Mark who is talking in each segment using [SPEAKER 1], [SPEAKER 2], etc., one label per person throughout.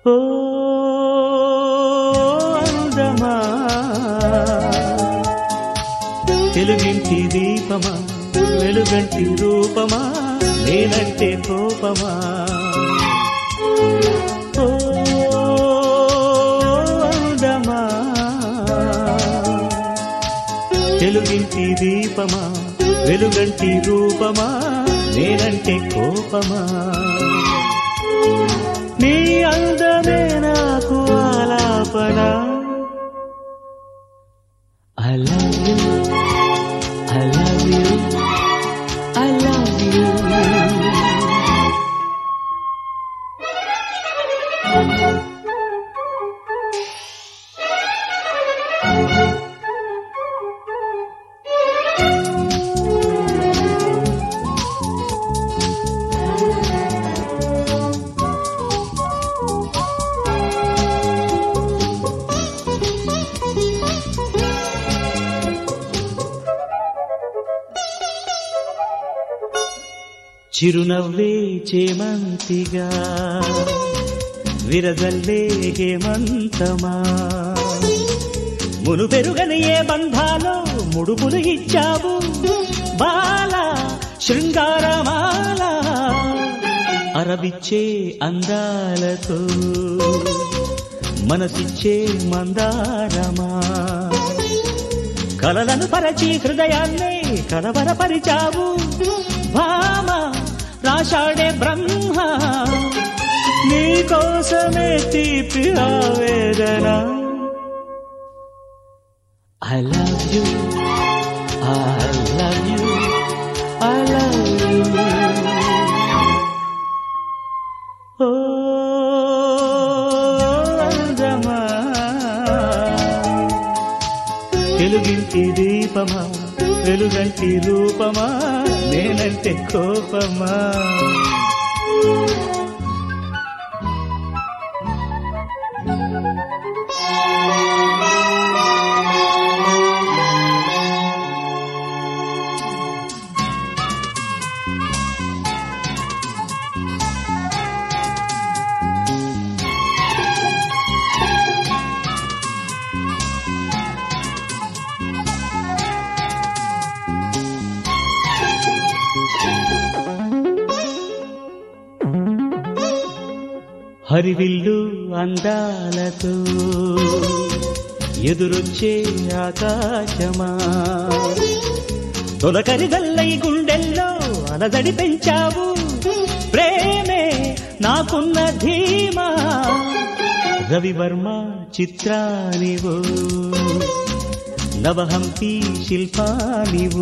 [SPEAKER 1] ఓ అందమా తెలుగింటి దీపమా వెలుగంటి రూపమా నేనంటే కోపమా ఓ అందమా తెలుగింటి దీపమా వెలుగంటి రూపమా నేనంటే కోపమా నీ అందమే నాకు ఆలాపన I love you, I love you, I love you. చిరునవ్వే చేమంతిగా విరజల్లే హేమంతమా మును పెరుగని ఏ బంధాలో ముడుపులు ఇచ్చావు బాల శృంగారమాల అరవిచ్చే అందాలతో మనసిచ్చే మందారమా కలలను పరచి హృదయాన్నే కలవరపరిచావు భామ రాశాడే బ్రహ్మ నీకోసమే తీపి ఆవేదన I love you I love you I love you ఓ అందమా వెలుగింటి దీపమా వెలుగంటి రూపమా నేనంటే కోపమా హరివిల్లు అందాలతో ఎదురొచ్చే ఆకాశమా తొలకరి గల్లై గుండెల్లో అలజడి పెంచావు ప్రేమే నాకున్న ధీమా రవివర్మ చిత్రానివో నవహంపి శిల్పానివు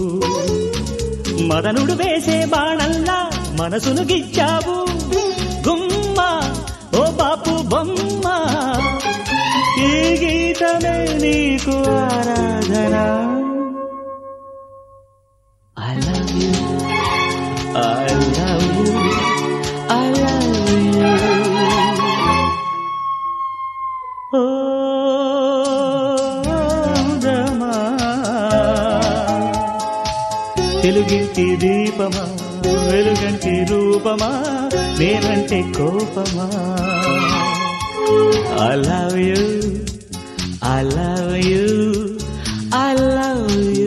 [SPEAKER 1] మదనుడు వేసే బాణల్లా మనసును గిచ్చావు గుమ్మ ఓ బాపు బొమ్మ ఈ గీతమే నీకు ఆరాధన I love you I love you I love you ఓ రమా తెలుగింటి దీపమా వెలుగంటి రూపమా నేనంటే కోపమా I love you I love you I love you